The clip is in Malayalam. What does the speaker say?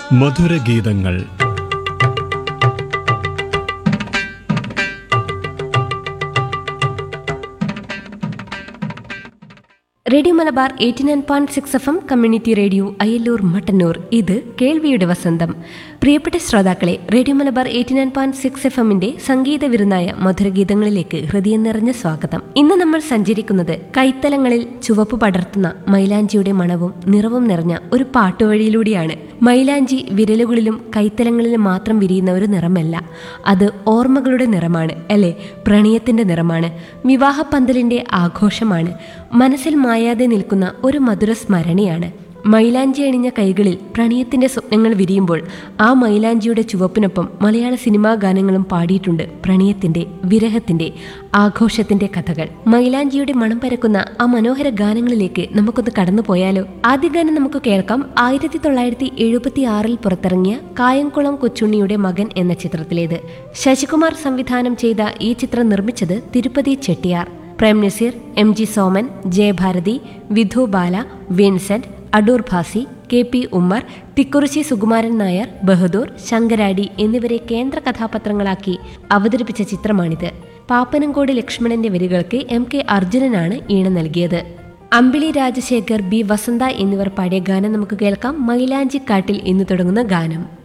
മധുരഗീതങ്ങൾ radio Malabar eighty nine point six F M community radio Ayyallur Mattannur ഇത് കേൾവിയുടെ വസന്തം പ്രിയപ്പെട്ട ശ്രോതാക്കളെ radio Malabar eighty nine point six F എമ്മിന്റെ സംഗീത വിരുന്നായ മധുരഗീതങ്ങളിലേക്ക് ഹൃദയം നിറഞ്ഞ സ്വാഗതം ഇന്ന് നമ്മൾ സഞ്ചരിക്കുന്നത് കൈത്തലങ്ങളിൽ ചുവപ്പ് പടർത്തുന്ന മൈലാഞ്ചിയുടെ മണവും നിറവും നിറഞ്ഞ ഒരു പാട്ടുവഴിയിലൂടെയാണ് മൈലാഞ്ചി വിരലുകളിലും കൈത്തലങ്ങളിലും മാത്രം വിരിയുന്ന ഒരു നിറമല്ല അത് ഓർമ്മകളുടെ നിറമാണ് അല്ലേ പ്രണയത്തിന്റെ നിറമാണ് വിവാഹപ്പന്തലിന്റെ ആഘോഷമാണ് മനസ്സിൽ മായാതെ നിൽക്കുന്ന ഒരു മധുര സ്മരണയാണ് മൈലാഞ്ചി അണിഞ്ഞ കൈകളിൽ പ്രണയത്തിന്റെ സ്വപ്നങ്ങൾ വിരിയുമ്പോൾ ആ മൈലാഞ്ചിയുടെ ചുവപ്പിനൊപ്പം മലയാള സിനിമാ ഗാനങ്ങളും പാടിയിട്ടുണ്ട് പ്രണയത്തിന്റെ വിരഹത്തിന്റെ ആഘോഷത്തിന്റെ കഥകൾ മൈലാഞ്ചിയുടെ മണം പരക്കുന്ന ആ മനോഹര ഗാനങ്ങളിലേക്ക് നമുക്കൊന്ന് കടന്നു പോയാലോ ആദ്യ ഗാനം നമുക്ക് കേൾക്കാം ആയിരത്തി തൊള്ളായിരത്തി എഴുപത്തി ആറിൽ പുറത്തിറങ്ങിയ കായംകുളം കൊച്ചുണ്ണിയുടെ മകൻ എന്ന ചിത്രത്തിലേത് ശശികുമാർ സംവിധാനം ചെയ്ത ഈ ചിത്രം നിർമ്മിച്ചത് Tirupati Chettiar Prem Nazir M G Soman Jayabharathi Vidhubala Vincent Adoor Bhasi K P Ummer Thikkurissy Sukumaran Nair Bahadur Sankaradi എന്നിവരെ കേന്ദ്ര കഥാപാത്രങ്ങളാക്കി അവതരിപ്പിച്ച ചിത്രമാണിത് പാപ്പനംകോട് ലക്ഷ്മണന്റെ വരികൾക്ക് എം കെ അർജുനനാണ് ഈണം നൽകിയത് അമ്പിളി രാജശേഖർ ബി വസന്ത എന്നിവർ പാടിയ ഗാനം നമുക്ക് കേൾക്കാം മൈലാഞ്ചിക്കാട്ടിൽ എന്ന് തുടങ്ങുന്ന ഗാനം